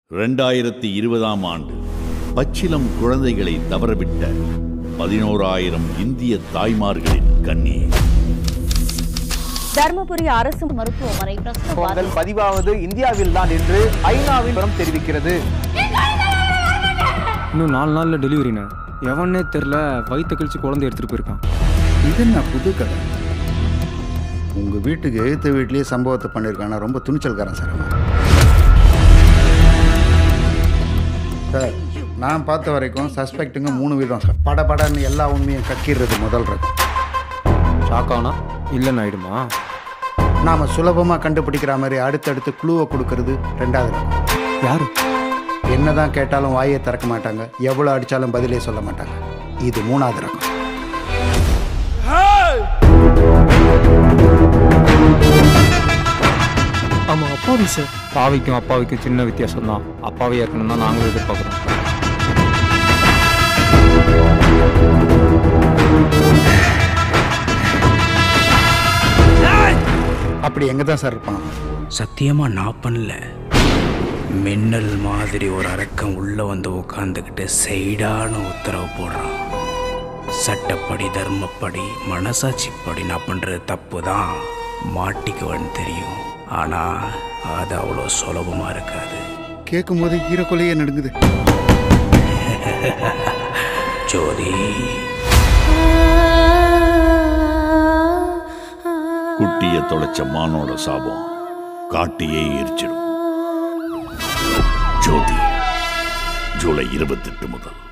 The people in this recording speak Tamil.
ரெண்டாயிரத்தி இருபதாம் ஆண்டு பச்சிலம் குழந்தைகளை தவறவிட்ட பதினோராயிரம் இந்திய தாய்மார்களின் கண்ணீர் தருமபுரி அரசு மருத்துவமனை பிரசவ உங்கள் பதிவாவது இந்தியாவில் தான் என்று ஐநாவின் விவரம் தெரிவிக்கிறது இன்னும் நாலு நாளில் டெலிவரிண்ணே எவனே தெரில வயிற்று கழிச்சு குழந்தை எடுத்துகிட்டு போயிருக்கான் இது என்ன புது கதை உங்கள் வீட்டுக்கு எழுத்த வீட்லேயே சம்பவத்தை பண்ணியிருக்கானா ரொம்ப துணிச்சல்காரன் சார் அவன் சார் நான் பார்த்த வரைக்கும் சஸ்பெக்ட்டுங்க மூணு விதம் சார் படபடன்னு எல்லா உண்மையும் கக்கிடுறது முதல் ரகம் ஷாக் ஆனா இல்லைன்னு ஆயிடுமா நாம் சுலபமாக கண்டுபிடிக்கிற மாதிரி அடுத்தடுத்து க்ளூவை கொடுக்கறது ரெண்டாவது ரகம் யாரு என்னதான் கேட்டாலும் வாயை திறக்க மாட்டாங்க எவ்வளோ அடித்தாலும் பதிலே சொல்ல மாட்டாங்க இது மூணாவது ரகம் ஆமாம் அப்பாவி சார் பாவிக்கும் அப்பாவிக்கும் சின்ன வித்தியாசம் தான் அப்பாவியாக இருக்கணும் தான் நாங்களும் எதிர்பார்க்குறோம் அப்படி எங்கே தான் சார் இருப்பான் சத்தியமா நான் பண்ணல மின்னல் மாதிரி ஒரு அரக்கன் உள்ள வந்து உட்காந்துக்கிட்டு சைடான உத்தரவு போடுறான் சட்டப்படி தர்மப்படி மனசாட்சிப்படி நான் பண்றது தப்பு தான் மாட்டிக்குவேன்னு தெரியும் ஆனா அது அவ்வளோ சுலபமா இருக்காது கேட்கும் போது ஈரக்கொலையே நடுங்குது ஜோதி குட்டிய தொலைச்ச மானோட சாபம் காட்டியே எரிச்சிடும் ஜோதி ஜூலை இருபத்தெட்டு முதல்